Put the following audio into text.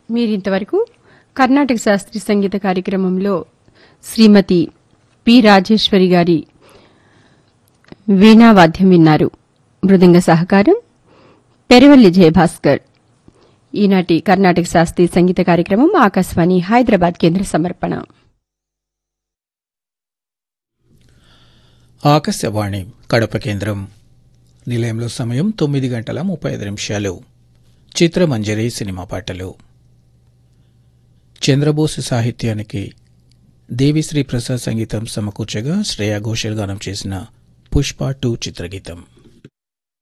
మీరింతవరకు కర్ణాటక శాస్త్రీయ సంగీత కార్యక్రమంలో శ్రీమతి పి రాజేశ్వరి గారి వీణావాద్యం విన్నారు మృదంగ సహకారం పెరవల్లి జయభాస్కర్ ఈనాటి కర్ణాటక శాస్త్రీయ సంగీత కార్యక్రమం ఆకాశవాణి హైదరాబాద్ కేంద్ర సమర్పణ ఆకాశవాణి కడప కేంద్రం నిలయంలో సమయం తొమ్మిది గంటల ముప్పై ఐదు నిమిషాలు చిత్రమంజరి సినిమా పాటలు చంద్రబోసు సాహిత్యానికి దేవిశ్రీ ప్రసాద్ సంగీతం సమకూర్చగా శ్రేయా ఘోషల్ గానం చేసిన పుష్ప టూ చిత్రగీతం